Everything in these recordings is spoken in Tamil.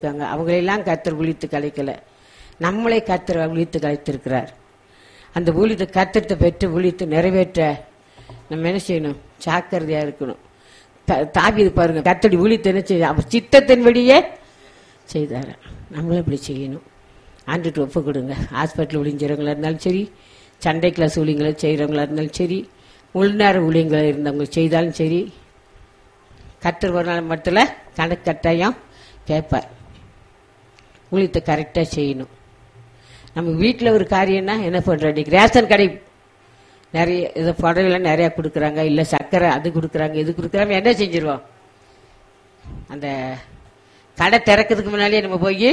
இருக்காங்க அவங்களெல்லாம் கத்தர் விழித்து கலைக்கல நம்மளை கத்தர் விழித்து கலைத்திருக்கிறார் அந்த ஊழியத்தை கத்திரத்தை பெற்று விழித்து நிறைவேற்ற நம்ம என்ன செய்யணும் ஜாக்கிரதையா இருக்கணும் த- தாவீது பாருங்க கத்தடி ஊழியத்தை என்ன செய்ய அவர் சித்தத்தின்படியே செய்தார் நம்மளும் இப்படி செய்யணும் ஆண்டுட்டு ஒப்பு கொடுங்க ஹாஸ்பிட்டல் ஊழியங்கிறவங்களா இருந்தாலும் சரி சண்டை கிளாஸ் ஊழியங்களை செய்கிறவங்களா இருந்தாலும் சரி உள்நேர ஊழியங்களை இருந்தவங்க செய்தாலும் சரி கத்தர் ஒரு நாள் மட்டும் கணக்கு கட்டாயம் கேட்பார் ஊழியத்தை கரெக்டாக செய்யணும் நம்ம வீட்டில் ஒரு காரியம்னா என்ன பண்ணுறோம் இன்னைக்கு ரேஷன் கடை நிறைய இதை புடவைலாம் நிறையா கொடுக்குறாங்க இல்லை சர்க்கரை அது கொடுக்குறாங்க இது கொடுக்குறாங்க என்ன செஞ்சிருவோம் அந்த கடை திறக்கிறதுக்கு முன்னாடியே நம்ம போய்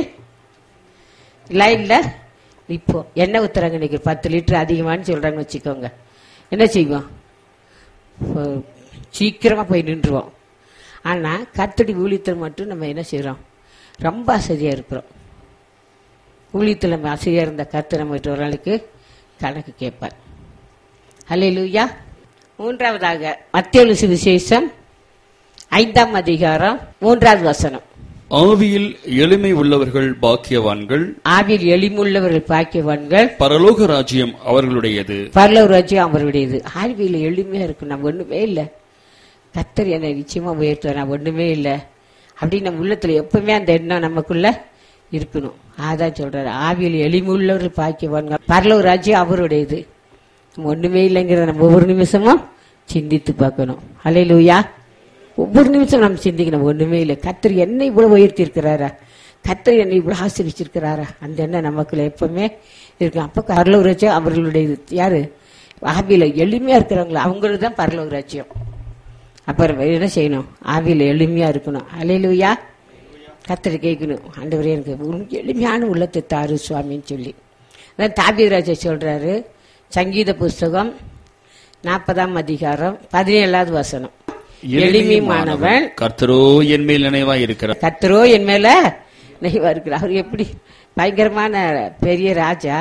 லைனில் இப்போ எண்ணெய் ஊற்றுறாங்க இன்னைக்கு பத்து லிட்டர் அதிகமானு சொல்கிறாங்கன்னு வச்சுக்கோங்க என்ன செய்வோம் இப்போ சீக்கிரமாக போய் நின்றுவோம் ஆனால் கத்தடி ஊழியத்தில் மட்டும் நம்ம என்ன செய்கிறோம் ரொம்ப அசதியாக இருக்கிறோம் ஊழியத்தில் நம்ம அசதியாக இருந்த கத்து நம்ம ஒரு நாளுக்கு கணக்கு கேட்பார் ஹலே லூயா மூன்றாவதாக மத்திய சுவிசேஷம் ஐந்தாம் அதிகாரம் மூன்றாவது வசனம் ஆவியில் எளிமை உள்ளவர்கள் பாக்கியவான்கள் ஆவியில் எளிமுள்ளவர்கள் பாக்கியவான்கள் பரலோக ராஜ்யம் அவர்களுடையது பரலவர் ராஜ்யம் அவருடையது ஆழ்வியில் எளிமையா இருக்கும் நம்ம ஒண்ணுமே இல்லை கத்தர் என்னை நிச்சயமா உயர்த்துவார் நான் ஒண்ணுமே இல்லை அப்படின்னு நம்ம உள்ளத்துல எப்பவுமே அந்த எண்ணம் நமக்குள்ள இருக்கணும் அதான் சொல்றாரு ஆவியில் எளிமுள்ளவர்கள் பாக்கியவான்கள் பரலவர் ராஜ்யம் அவருடையது நம்ம ஒண்ணுமே இல்லைங்கிறத நம்ம ஒவ்வொரு நிமிஷமும் சிந்தித்து பார்க்கணும் அலையிலூயா ஒவ்வொரு நிமிஷம் நம்ம சிந்திக்கணும் ஒண்ணுமே இல்லை கத்தர் என்னை இவ்வளவு உயர்த்தி இருக்கிறாரா கத்தர் என்னை இவ்வளவு ஆசிரிச்சிருக்கிறாரா அந்த எண்ணம் நமக்குள்ள எப்பவுமே இருக்கு அப்ப பரலோக ராஜ்யம் அவர்களுடைய இது. யாரு ஆவியில எளிமையா இருக்கிறவங்கள அவங்களுக்கு தான் பரலோக ராஜ்யம் அப்புறம் என்ன செய்யணும் ஆவியில எளிமையா இருக்கணும் அலையிலுயா கத்தரை கேட்கணும் ஆண்டவரே எனக்கு ஒரு எளிமையான உள்ளத்தை தாரு சுவாமின்னு சொல்லி அதான் தாபிராஜா சொல்றாரு சங்கீத புஸ்தகம் நாற்பதாம் அதிகாரம் பதினேழாவது வசனம் எளிமையானவன் கர்த்தரோ என் மேல் நினைவாய் இருக்கிறார் கத்தரோ என் மேல நெய்வா இருக்கிறார் அவர் எப்படி பயங்கரமான பெரிய ராஜா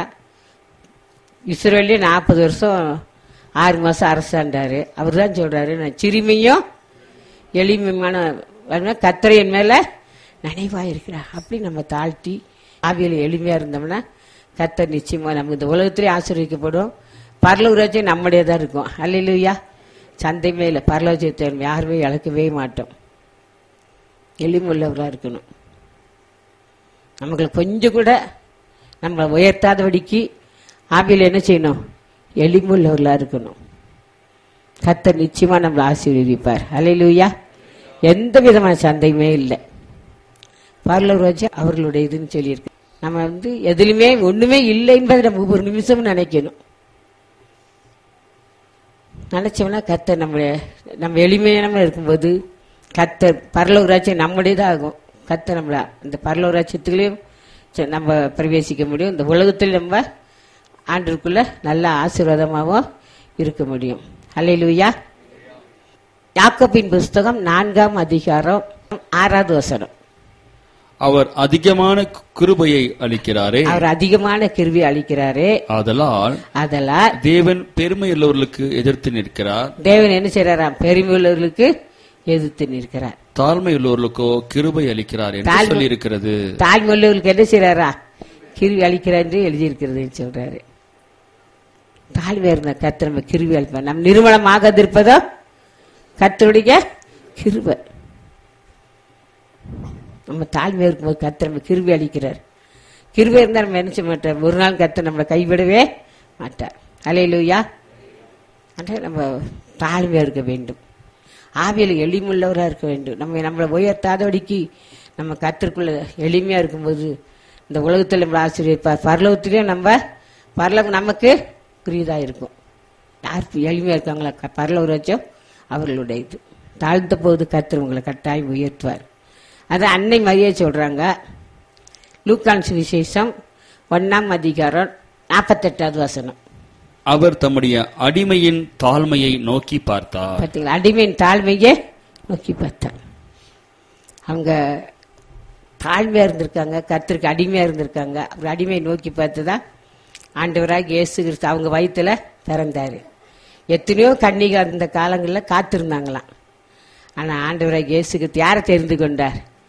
இஸ்ரேலே நாற்பது வருஷம் ஆறு மாசம் அரசாண்டாரு அவர் தான் சொல்றாரு நான் சிறுமியும் எளிமையான கத்தரை என் மேல நினைவா இருக்கிறார் அப்படி நம்ம தாழ்த்தி ஆவியில் எளிமையா இருந்தோம்னா கத்தர் நிச்சயமா நமக்கு இந்த உலகத்திலே ஆசீர்வதிக்கப்படும் பரலோகராஜ்யம் நம்முடைய தான் இருக்கும் அல்லையா சந்தை மேல பரலோகத்தை யாருமே இழக்கவே மாட்டோம் எளிமுள்ளவராக இருக்கணும் நமக்கு கொஞ்சம் கூட நம்மளை உயர்த்தாதபடிக்கு ஆவியில் என்ன செய்யணும் எளிமுள்ளவர்களாக இருக்கணும் கத்தர் நிச்சயமா நம்மளை ஆசீர்வதிப்பார் அலையிலூயா எந்த விதமான சந்தையுமே இல்லை பார்லர் வச்சு அவர்களுடைய இதுன்னு சொல்லியிருக்கு நம்ம வந்து எதுலையுமே ஒண்ணுமே இல்லை என்பதை நம்ம ஒவ்வொரு நிமிஷமும் நினைக்கணும் நினைச்சோம்னா கத்தர் நம்ம நம்ம எளிமையான இருக்கும்போது கத்தர் பரலோகராட்சியம் நம்முடையதாக ஆகும் கத்தர் நம்மள அந்த பரலோகராட்சியத்துலேயும் நம்ம பிரவேசிக்க முடியும் இந்த உலகத்தில் நம்ம ஆண்டிற்குள்ள நல்ல ஆசீர்வாதமாகவும் இருக்க முடியும் அல்லையிலுயா யாக்கோபின் புஸ்தகம் நான்காம் அதிகாரம் ஆறாவது வசனம் அவர் அதிகமான கிருபையை அளிக்கிறாரே அவர் அதிகமான கிருவி அளிக்கிறாரே ஆதலால் அதெல்லாம் தேவன் பெருமையுள்ளவர்களுக்கு எதிர்த்து நிற்கிறார் தேவன் என்ன செய்யறாராம் பெருமையுள்ளவர்களுக்கு எதிர்த்து நிற்கிறார் தாழ்மையுள்ளவர்களுக்கோ கிருபை அளிக்கிறார் என்று தாழ்மை- சொல்லி இருக்கிறது தாய்மொழிகளுக்கு என்ன செய்யறாரா கிருவி அளிக்கிறார் என்று எழுதியிருக்கிறதுன்னு சொல்றாரு தாழ்மையா இருந்த கத்து நம்ம கிருவி அளிப்பார் நம் நிறுவனமாக இருப்பதோ கத்தருடைய கிருபை நம்ம தாழ்மையா இருக்கும்போது கத்து நம்ம கிருவி அளிக்கிறார் கிருபை இருந்தால் நம்ம என்ன செய்ய மாட்டார் ஒரு நாள் கத்து நம்மளை கைவிடவே மாட்டார் அலையிலுயா ஆனால் நம்ம தாழ்மையா இருக்க வேண்டும் ஆவியில் எளிமுள்ளவராக இருக்க வேண்டும் நம்ம நம்மளை உயர்த்தாதபடிக்கு நம்ம கத்திற்குள்ள எளிமையா இருக்கும்போது இந்த உலகத்தில் நம்மளை ஆசிரியப்பார் பரலோகத்திலையும் நம்ம பரலோகம் நமக்கு புரியுதா இருக்கும் யார் எளிமையா இருக்காங்களா க- பரலோக ராஜ்யம் அவர்களுடைய இது தாழ்ந்த போது கத்தர் உங்களை கட்டாயம் உயர்த்துவார் அது அன்னை மரியே சொல்றாங்க லூக்கான் சுவிசேஷம் ஒன்னாம் அதிகாரம் நாற்பத்தெட்டாவது வசனம் அவர் தம்முடைய அடிமையின் தாழ்மையை நோக்கி பார்த்தார் பார்த்தீங்களா அடிமையின் தாழ்மையே நோக்கி பார்த்தாங்க அவங்க தாழ்மையா இருந்திருக்காங்க கர்த்தருக்கு அடிமையா இருந்திருக்காங்க அவர் அடிமையை நோக்கி பார்த்து தான் ஆண்டவராக இயேசு கிறிஸ்து அவங்க வயித்துல பிறந்தாரு எத்தனையோ கன்னிகா இருந்த காலங்களில் காத்திருந்தாங்களாம் ஆனா ஆண்டவராக இயேசு கிறிஸ்து யாரை தெரிந்து கொண்டார்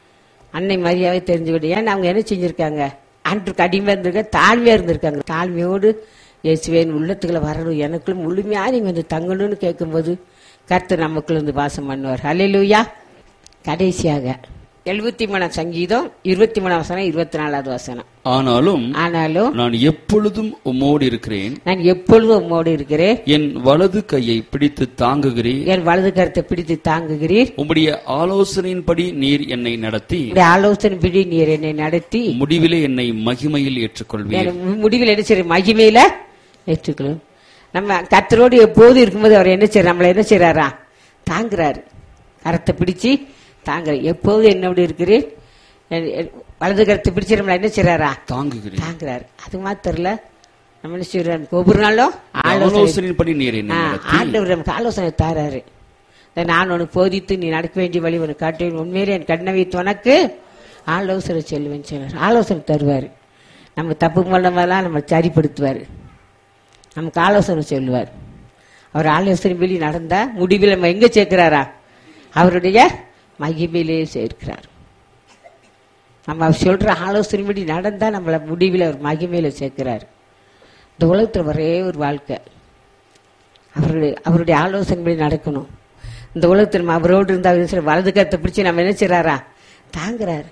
அன்னை மரியாதை தெரிஞ்சுக்கிட்டு ஏன்னா அவங்க என்ன செஞ்சிருக்காங்க அன்றுக்கு அடிமையா இருந்திருக்காங்க தாழ்மையா இருந்திருக்காங்க தாழ்மையோடு இயேசுவேன் உள்ளத்துக்குள்ள வரணும் எனக்குள்ள முழுமையா நீங்க வந்து தங்கணும்னு கேட்கும்போது கர்த்தர் நமக்குள்ள வந்து வாசம் பண்ணுவார் ஹalleluya கடைசியாக எழுபத்தி மூணாம் சங்கீதம் இருபத்தி மூணாம் வசனம் இருபத்தி நாலாவது வசனம் ஆனாலும் ஆனாலும் நான் எப்பொழுதும் உம்மோடு இருக்கிறேன் நான் எப்பொழுதும் உம்மோடு இருக்கிறேன் என் வலது கையை பிடித்து தாங்குகிறேன் என் வலது கருத்தை பிடித்து தாங்குகிறீர் உம்முடைய ஆலோசனையின்படி நீர் என்னை நடத்தி உடைய ஆலோசனை பிடி நீர் என்னை நடத்தி முடிவிலே என்னை மகிமையில் ஏற்றுக்கொள்வீர் என் முடிவில் என்ன செய்ய மகிமையில ஏற்றுக்கணும் நம்ம கத்தரோடு எப்போதும் இருக்கும்போது அவர் என்ன செய்யறார் நம்மளை என்ன செய்யறாரா தாங்குறாரு கரத்தை பிடிச்சு தாங்குறாரு எப்போதும் என்னோடு இருக்கிறேன் என்- என் வலது கரத்தை பிடிச்சு நம்மளை என்ன செய்யறாரா தாங்குகிறேன் தாங்குறாரு அது மாத்திரல நம்ம என்ன செய்யறோம் ஒவ்வொரு நாளும் ஆலோசனை ஆலோசனையின்படி நீர் என்னை ஆ, நடத்தி ஆண்டவர் நமக்கு ஆலோசனை தாராரு இதை நான் உனக்கு போதித்து நீ நடக்க வேண்டிய வழி உனக்கு காட்டுவேன் உண்மையிலே என் கண்ணை வைத்து உனக்கு ஆலோசனை சொல்லுவேன் சொன்னார் ஆலோசனை தருவார் நம்ம தப்பு பண்ணமெல்லாம் நம்ம சரிப்படுத்துவார் நமக்கு ஆலோசனை சொல்லுவார் அவர் ஆலோசனை வெளி நடந்தா முடிவில் நம்ம எங்க சேர்க்கிறாரா அவருடைய மகிமையிலே சேர்க்கிறார் நம்ம அவர் சொல்ற ஆலோசனைப்படி நடந்தா நம்மளை முடிவில் அவர் மகிமையில சேர்க்கிறார் இந்த உலகத்தில் ஒரே ஒரு வாழ்க்கை அவருடைய அவருடைய ஆலோசனைப்படி நடக்கணும் இந்த உலகத்தில் நம்ம அவரோடு இருந்தா அவர் சில வலது கருத்தை பிடிச்சு நம்ம என்ன செய்றாரா தாங்குறாரு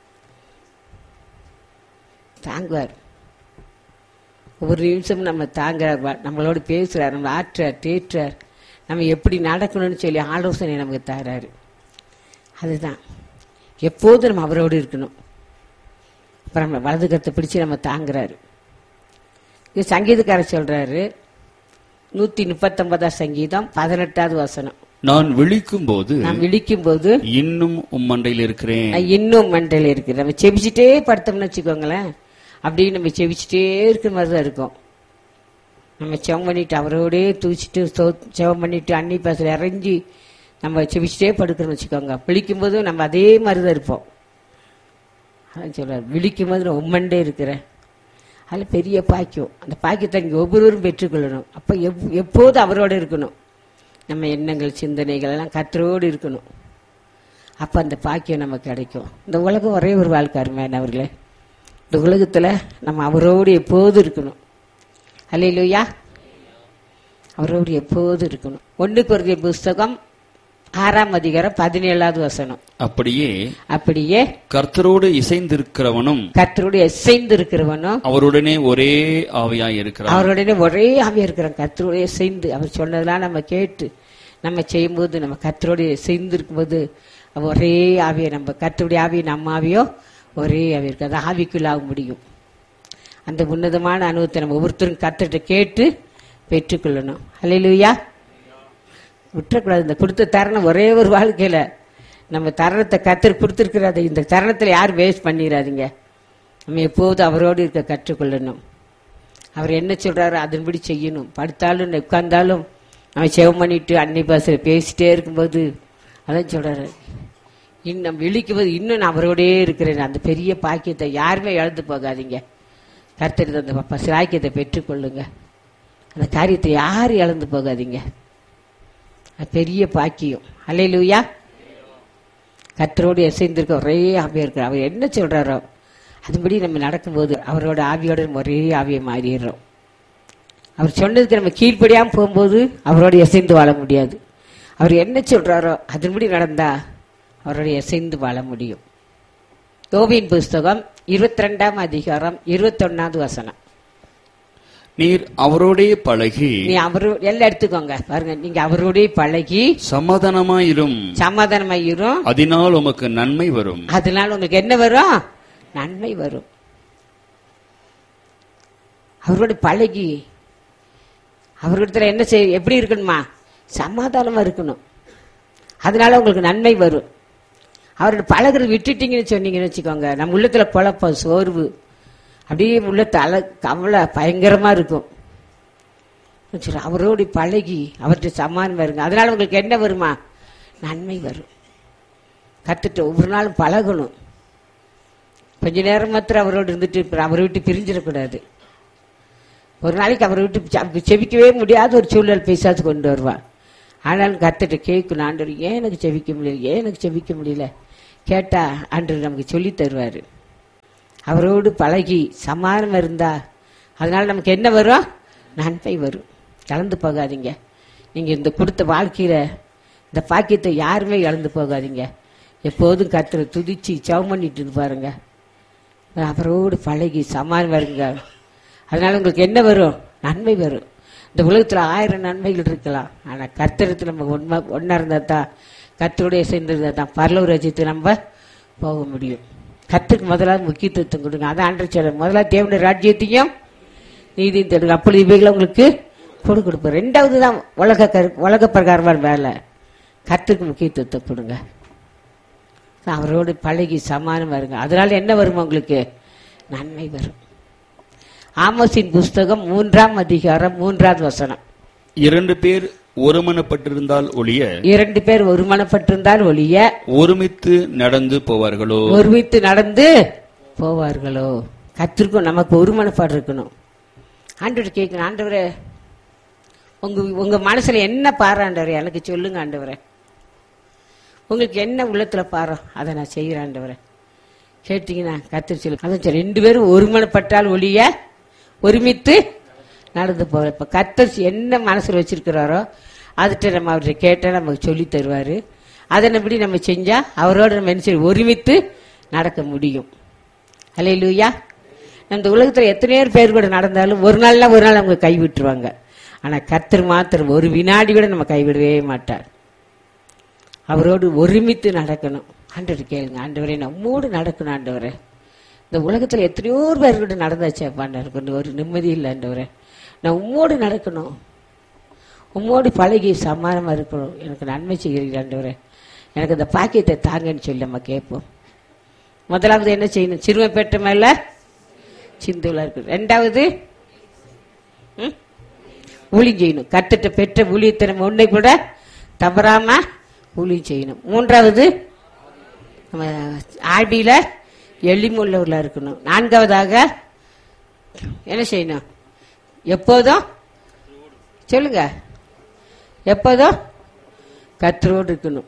தாங்குவார் ஒவ்வொரு நிமிஷமும் நம்ம தாங்குறார் வ- நம்மளோட பேசுறார் நம்ம ஆற்றார் தேற்றார் நம்ம எப்படி நடக்கணும்னு சொல்லி ஆலோசனை நமக்கு தராரு அதுதான் எப்போதும் நம்ம அவரோடு இருக்கணும் அப்புறம் நம்ம வலது கருத்தை பிடிச்சு நம்ம தாங்குறாரு இது சங்கீதக்காரர் சொல்றாரு நூத்தி முப்பத்தொன்பதாம் சங்கீதம் பதினெட்டாவது வசனம் நான் விழிக்கும் போது நாம் விழிக்கும் போது இன்னும் உம்மண்டையில் இருக்கிறேன் நான் இன்னும் மண்டையில் இருக்கு நம்ம செபிச்சுட்டே படுத்தோம்னு வச்சுக்கோங்களேன் அப்படியே நம்ம செபிச்சுட்டே இருக்கிற மாதிரி தான் இருக்கும் நம்ம செவம் பண்ணிட்டு அவரோடே தூச்சிட்டு சோ- செவம் பண்ணிட்டு அன்னி பேசல இறங்கி நம்ம செபிச்சுட்டே படுக்கிறோம்னு வச்சுக்கோங்க விழிக்கும் போதும் நம்ம அதே மாதிரி தான் இருப்போம் அதான் சொல்றாரு விழிக்கும் போது நான் உம்மண்டே இருக்கிறேன் அதில் பெரிய பாக்கியம் அந்த பாக்கியத்தை இங்கே ஒவ்வொருவரும் பெற்றுக்கொள்ளணும் அப்போ எப் எப்போதும் அவரோட இருக்கணும் நம்ம எண்ணங்கள் சிந்தனைகள் எல்லாம் கத்தரோடு இருக்கணும் அப்போ அந்த பாக்கியம் நமக்கு கிடைக்கும் இந்த உலகம் ஒரே ஒரு வாழ்க்கை அருமையானவர்களே இந்த உலகத்தில் நம்ம அவரோடு எப்போதும் இருக்கணும் அல்லையிலூயா அவரோடு எப்போதும் இருக்கணும் ஒன்றுக்கு ஒரு புஸ்தகம் ஆறாம் அதிகாரம் பதினேழாவது வசனம் அப்படியே அப்படியே கர்த்தரோடு இசைந்திருக்கிறவனும் கர்த்தரோடு எசைந்து இருக்கிறவனும் அவருடனே ஒரே ஆவியாய் இருக்கிறான் அவருடனே ஒரே ஆவியா இருக்கிறான் கர்த்தரோடைய சேர்ந்து அவர் சொன்னதெல்லாம் நம்ம கேட்டு நம்ம செய்யும்போது நம்ம கர்த்தரோடைய சேர்ந்து இருக்கும்போது அவ ஒரே ஆவியை நம்ம கர்த்தருடைய ஆவியை நம்ம ஆவியோ ஒரே ஆவி இருக்கு அது ஆவிக்குள்ள ஆக முடியும் அந்த உன்னதமான அனுபவத்தை நம்ம ஒவ்வொருத்தரும் கர்த்தர்கிட்ட கேட்டு பெற்றுக்கொள்ளணும் அல்லையிலுயா விட்டுறக்கூடாது இந்த கொடுத்த தருணம் ஒரே ஒரு வாழ்க்கையில நம்ம தருணத்தை கத்தர் கொடுத்துருக்கிறாரு இந்த தருணத்தில் யாரும் வேஸ்ட் பண்ணிடாதீங்க நம்ம எப்போதும் அவரோடு இருக்க கற்றுக்கொள்ளணும் அவர் என்ன சொல்றாரோ அதன்படி செய்யணும் படுத்தாலும் உட்கார்ந்தாலும் அவன் செவம் பண்ணிட்டு அன்னை பாசல பேசிட்டே இருக்கும்போது அதான் சொல்றாரு இன்னும் விழிக்கும் போது இன்னும் நான் அவரோடயே இருக்கிறேன் அந்த பெரிய பாக்கியத்தை யாருமே இழந்து போகாதீங்க கர்த்தர் அந்த ப- பாக்கியத்தை பெற்றுக்கொள்ளுங்க அந்த காரியத்தை யாரும் இழந்து போகாதீங்க அது பெரிய பாக்கியம் அல்லையிலூயா கர்த்தரோடு இசைந்திருக்க ஒரே ஆவியா இருக்கிற அவர் என்ன சொல்றாரோ அதுபடி நம்ம நடக்கும்போது அவரோட ஆவியோட நம்ம ஒரே ஆவியை மாறிடுறோம் அவர் சொன்னதுக்கு நம்ம கீழ்ப்படியாம போகும்போது அவரோட இசைந்து வாழ முடியாது அவர் என்ன சொல்றாரோ அதன்படி நடந்தா அவரோட இசைந்து வாழ முடியும் யோபின் புஸ்தகம் இருபத்தி ரெண்டாம் அதிகாரம் இருபத்தொன்னாவது வசனம் நீர் அவரோடே பழகி நீ அவரு எல்லாம் எடுத்துக்கோங்க பாருங்க நீங்க அவரோடய பழகி சமாதானமாயிரும் சமாதானமாயிரும் அதனால் உமக்கு நன்மை வரும் அதனால உங்களுக்கு என்ன வரும் நன்மை வரும் அவரோட பழகி அவர்கிட்ட என்ன செய் எப்படி இருக்கணுமா சமாதானமா இருக்கணும் அதனால உங்களுக்கு நன்மை வரும் அவரோட பழகுறது விட்டுட்டீங்கன்னு சொன்னீங்கன்னு வச்சுக்கோங்க நம்ம உள்ளத்துல குழப்பம் சோர்வு அப்படியே உள்ளத்து அல கவலை பயங்கரமா இருக்கும் சரி, அவரோடு பழகி அவர்கிட்ட சமாதானம் வருங்க அதனால உங்களுக்கு என்ன வருமா நன்மை வரும் கத்துட்டு ஒவ்வொரு நாளும் பழகணும் கொஞ்ச நேரம் மாத்திரம் அவரோடு இருந்துட்டு அப்புறம் அவரை விட்டு பிரிஞ்சிடக்கூடாது ஒரு நாளைக்கு அவரை விட்டு செ- செபிக்கவே முடியாத ஒரு சூழல் பேசாது கொண்டு வருவான் ஆனாலும் கத்துட்டு கேட்கணும் ஆண்டவர் ஏன் எனக்கு செவிக்க முடியல ஏன் எனக்கு செவிக்க முடியல கேட்டா அன்று நமக்கு சொல்லி தருவாரு அவரோடு பழகி சமாதானம் இருந்தா அதனால நமக்கு என்ன வரும் நன்மை வரும் கலந்து போகாதீங்க நீங்க இந்த கொடுத்த வாழ்க்கையில இந்த பாக்கியத்தை யாருமே இழந்து போகாதீங்க எப்போதும் கத்துற துதிச்சு சவம் பண்ணிட்டு இருந்து பாருங்க அவரோடு பழகி சமாதானம் வருங்க அதனால உங்களுக்கு என்ன வரும் நன்மை வரும் இந்த உலகத்துல ஆயிரம் நன்மைகள் இருக்கலாம் ஆனா கர்த்தரத்துல நம்ம உண்மை ஒன்னா இருந்தா தான் கர்த்தருடைய சேர்ந்திருந்தா தான் பரலூர் ரசித்து நம்ம போக முடியும் கத்துக்கு முதலாவது முக்கியத்துவம் கொடுங்க அதான் ஆண்டு சொல்ல முதல்ல தேவனுடைய ராஜ்யத்தையும் நீதியும் தேடுங்க அப்பொழுது இவைகளை உங்களுக்கு கொடு கொடுப்போம் ரெண்டாவது தான் உலக கரு உலக பிரகாரமான வேலை கத்துக்கு முக்கியத்துவத்தை கொடுங்க அவரோடு பழகி சமானம் வருங்க அதனால என்ன வரும் உங்களுக்கு நன்மை வரும் ஆமோஸின் புஸ்தகம் மூன்றாம் அதிகாரம் மூன்றாவது வசனம் இரண்டு பேர் ஒருமனப்பட்டிருந்தால் ஒழிய இரண்டு பேர் ஒருமனப்பட்டிருந்தால் ஒழிய ஒருமித்து நடந்து போவார்களோ ஒருமித்து நடந்து போவார்களோ கத்திருக்கும் நமக்கு ஒருமனப்பாடு இருக்கணும் ஆண்டவர் கேட்கணும் ஆண்டவரே உங்க உங்க மனசுல என்ன பாரு ஆண்டவரே எனக்கு சொல்லுங்க ஆண்டவரே உங்களுக்கு என்ன உள்ளத்துல பாரோ அதை நான் செய்கிறேன் ஆண்டவரே கேட்டீங்கன்னா கத்திரி சொல்லு அதான் சரி ரெண்டு பேரும் ஒருமனப்பட்டால் ஒழிய ஒருமித்து நடந்து போகிற இப்போ கத்தர் என்ன மனசில் வச்சிருக்கிறாரோ அதுகிட்ட நம்ம அவர்கிட்ட கேட்டால் நமக்கு சொல்லி தருவார் அதனபடி நம்ம செஞ்சா அவரோட நம்ம என்ன செய்ய ஒருமித்து நடக்க முடியும் அல்ல லூயா இந்த உலகத்தில் எத்தனையோ பேர் கூட நடந்தாலும் ஒரு நாள்னா ஒரு நாள் அவங்க கைவிட்டுருவாங்க ஆனால் கத்தர் மாத்திரம் ஒரு வினாடி கூட நம்ம கைவிடவே மாட்டார் அவரோடு ஒருமித்து நடக்கணும் ஆண்டவர் கேளுங்க ஆண்டவரே நம்மோடு நடக்கணும் ஆண்டவரே இந்த உலகத்தில் எத்தனையோ பேர் கூட நடந்தாச்சு ஆண்டவர் கொஞ்சம் ஒரு நிம்மதி இல்லை ஆண்டவரே நான் உம்மோடு நடக்கணும் உம்மோடு பழகி சமாதானமாக இருக்கணும் எனக்கு நன்மை செய்கிறீர்கள் ஆண்டவரே எனக்கு இந்த பாக்கியத்தை தாங்கன்னு சொல்லி நம்ம கேட்போம் முதலாவது என்ன செய்யணும் சிறுமை பெற்ற மேல சிந்துலா இருக்கு ரெண்டாவது ம்? ஊழியம் செய்யணும் கத்துட்ட பெற்ற ஊழியத்தை நம்ம ஒன்றை கூட தவறாம ஊழியம் செய்யணும் மூன்றாவது நம்ம ஆழ்வியில எளிமுள்ளவர்களா இருக்கணும் நான்காவதாக என்ன செய்யணும் எப்போதும் சொல்லுங்க எப்போதும் கத்தரோடு இருக்கணும்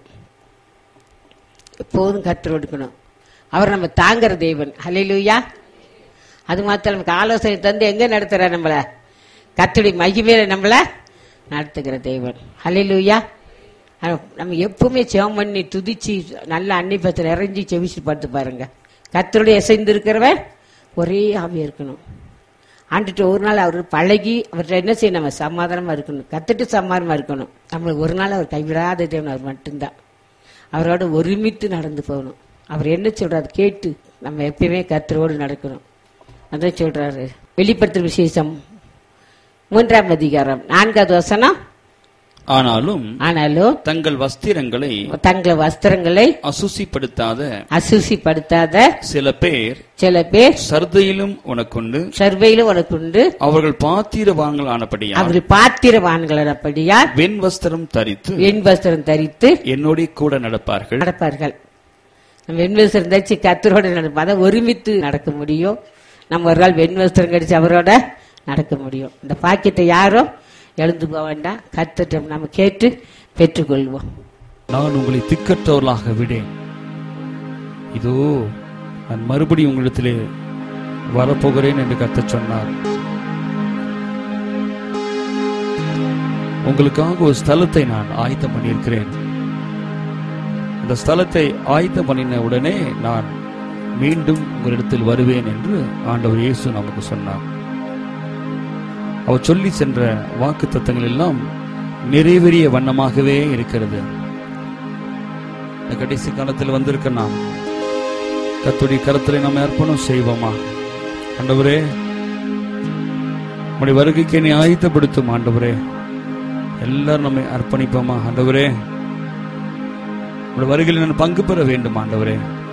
எப்போதும் கத்தரோடு இருக்கணும் அவர் நம்ம தாங்குற தெய்வன் ஹalleluya அது மாத்திரம் நமக்கு ஆலோசனை தந்து எங்க நடத்துற நம்மள கத்துடைய மகிமையில நம்மள நடத்துகிற தெய்வன் ஹalleluya நம்ம எப்பவுமே ஜெபம் பண்ணி துதிச்சு நல்ல அன்னிப்பத்தில் இறங்கி செவிச்சு பார்த்து பாருங்க கத்தருடைய இசைந்து இருக்கிறவன் ஒரே ஆவியா இருக்கணும் ஆண்டுட்டு ஒரு நாள் அவர் பழகி அவர்கிட்ட என்ன செய்யணும் நம்ம சமாதானமா இருக்கணும் கத்துட்டு சமாதானமா இருக்கணும் நம்மளுக்கு ஒரு நாள் அவர் கைவிடாத தேவன் அவர் மட்டும்தான் அவரோட ஒருமித்து நடந்து போகணும் அவர் என்ன சொல்றாரு கேட்டு நம்ம எப்பயுமே கத்தரோடு நடக்கணும் அதான் சொல்றாரு வெளிப்படுத்துற விசேஷம் மூன்றாம் அதிகாரம் நான்காவது வசனம் ஆனாலும் ஆனாலும் தங்கள் வஸ்திரங்களை தங்கள் வஸ்திரங்களை அசுசிப்படுத்தாத அசூசிப்படுத்தாத சில பேர் சில பேர் சர்தையிலும் உனக்குண்டு சர்வையிலும் உனக்கு உண்டு அவர்கள் பாத்திரவாங்கள் ஆனபடியா அவர் பாத்திரவான்களபடியா வெண் வஸ்திரம் தரித்து வெண் வஸ்திரம் தரித்து என்னோட கூட நடப்பார்கள் நடப்பார்கள் நம்ம வெண் வஸ்திரம் தரிச்சு கத்தரோட நடப்போம் அதான் ஒருமித்து நடக்க முடியும் நம்ம ஒரு நாள் வெண் வஸ்திரம் கடிச்சு அவரோட நடக்க முடியும் இந்த பாக்கியத்தை யாரும் எழுந்து போக வேண்டாம் கத்துட்டு நம்ம கேட்டு பெற்றுக்கொள்வோம் நான் உங்களை திக்கற்றவர்களாக விடேன் இதோ நான் மறுபடியும் உங்களிடத்திலே வரப்போகிறேன் என்று கத்த சொன்னார் உங்களுக்காக ஒரு ஸ்தலத்தை நான் ஆயத்தம் பண்ணியிருக்கிறேன் அந்த ஸ்தலத்தை ஆயத்தம் பண்ணின உடனே நான் மீண்டும் உங்களிடத்தில் வருவேன் என்று ஆண்டவர் இயேசு நமக்கு சொன்னார் அவர் சொல்லி சென்ற வாக்கு தத்தங்கள் எல்லாம் நிறைவேறிய வண்ணமாகவே இருக்கிறது இந்த கடைசி காலத்தில் வந்திருக்க நாம் கத்துடைய கரத்தில் நாம் அர்ப்பணம் செய்வோமா ஆண்டவரே உடைய வருகைக்கு என்னை ஆயத்தப்படுத்தும் ஆண்டவரே எல்லாரும் நம்மை அர்ப்பணிப்போமா ஆண்டவரே உடைய வருகையில் நான் பங்கு பெற வேண்டும் ஆண்டவரே